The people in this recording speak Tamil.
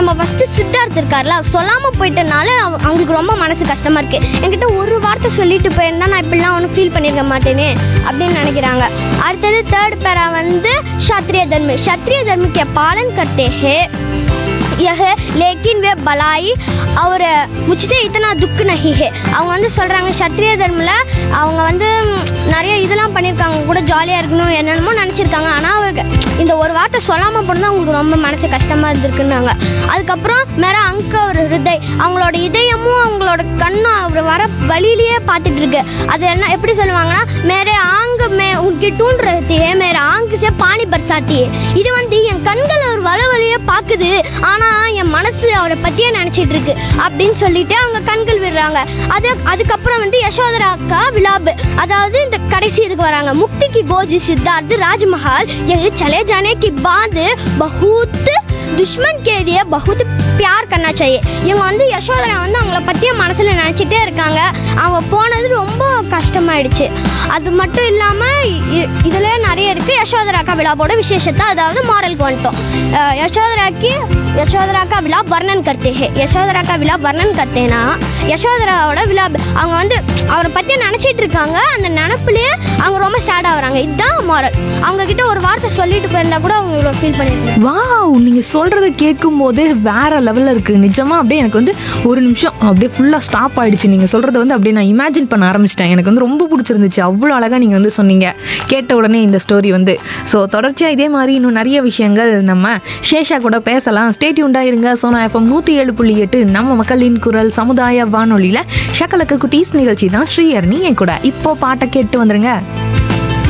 நம்ம ஃபர்ஸ்ட் சித்தார்த் இருக்கார்ல அவர் சொல்லாம போயிட்டனால அவ- அவங்களுக்கு ரொம்ப மனசு கஷ்டமா இருக்கு என்கிட்ட ஒரு வார்த்தை சொல்லிட்டு போயிருந்தா நான் இப்படிலாம் ஒன்றும் ஃபீல் பண்ணிருக்க மாட்டேனே அப்படின்னு நினைக்கிறாங்க அடுத்தது தேர்ட் பேரா வந்து क्षत्रिय धर्म क्षत्रिय धर्म के पालन करते हैं यह लेकिन वे बलाई और मुझसे इतना दुख नहीं है அவங்க வந்து சொல்கிறாங்க சத்திரிய தர்மில் அவங்க வந்து ம், நிறைய இதெல்லாம் பண்ணியிருக்காங்க கூட ஜாலியாக இருக்கணும் என்னென்னமோ நினச்சிருக்காங்க ஆனால் அவருக்கு இந்த ஒரு வார்த்தை சொல்லாமல் போனது அவங்களுக்கு ரொம்ப மனசு கஷ்டமாக இருந்திருக்குன்னாங்க அதுக்கப்புறம் மேலே அங்க ஒரு ஹிருதய் அவங்களோட இதயமும் அவங்களோட கண்ணும் அவர் வர வழியிலேயே பார்த்துட்டு இருக்கு அது என்ன எப்படி சொல்லுவாங்கன்னா மேரே ஆங்க மே உனக்கு டூன் रहती है मेरे आंख से पानी बरसाती है இது வந்து என் கண்கள் அவர் வள வழியே பார்க்குது ஆனா என் மனசு அவரை பத்தியே நினைச்சிட்டு இருக்கு அப்படின்னு சொல்லிட்டு அவங்க கண்கள் விடுறாங்க அது அதுக்கப்புறம் வந்து யசோதரா அக்கா விலாப் அதாவது இந்த கடைசி இதுக்கு வராங்க முக்தி की गोद सिद्धार्थ राजमहल यह चले जाने के बाद बहुत दुश्मन के लिए बहुत प्यार करना चाहिए இவங்க வந்து யசோதரா வந்து அவங்கள பற்றிய மனசில் நினச்சிட்டே இருக்காங்க அவங்க போனது ரொம்ப கஷ்டமாயிடுச்சு அது மட்டும் இல்லாமல் இதில் நிறைய இருக்குது யசோதரா का விழாவோட விசேஷத்தை அதாவது மாரலுக்கு வந்துட்டோம் அஹ் யசோதரா की யசோதரா का விழா வர்ணன் करते हैं யசோதரா का விழா வர்ணன் करतेனா யசோதராவோட விழா அவங்க வந்து அவரை பற்றி நினச்சிட்டு இருக்காங்க அந்த நினப்புலேயே அவங்க ரொம்ப சேட் ஆகுறாங்க இதுதான் மாரல் அவங்க கிட்ட ஒரு வார்த்தை சொல்லிட்டு போயிருந்தா கூட அவங்க இவ்வளோ ஃபீல் பண்ணிருக்காங்க வாவ் நீங்கள் சொல்கிறத கேட்கும்போது வேற லெவலில் இருக்குது நிஜமாக அப்படியே எனக்கு வந்து ஒரு நிமிஷம் அப்படியே ஃபுல்லாக ஸ்டாப் ஆயிடுச்சு நீங்கள் சொல்கிறத வந்து அப்படியே நான் இமேஜின் பண்ண ஆரம்பிச்சிட்டேன் எனக்கு வந்து ரொம்ப பிடிச்சிருந்துச்சு அவ்வளோ அழகாக நீங்கள் வந்து சொன்னீங்க கேட்ட உடனே இந்த ஸ்டோரி வந்து ஸோ தொடர்ச்சியாக இதே மாதிரி இன்னும் நிறைய விஷயங்கள் நம்ம ஷேஷா கூட பேசலாம் ஸ்டேட்யூண்டாக இருங்க சோனா எஃப்எம் நூற்றி ஏழு புள்ளி எட்டு நம்ம மக்களின் குரல் சமுதாய வானொலியில் ஷக்கலக்க குட்டீஸ் நிகழ்ச்சி தான் ஸ்ரீயர்னி என் கூட இப்போ பாட்டை கேட்டு வந்துருங்க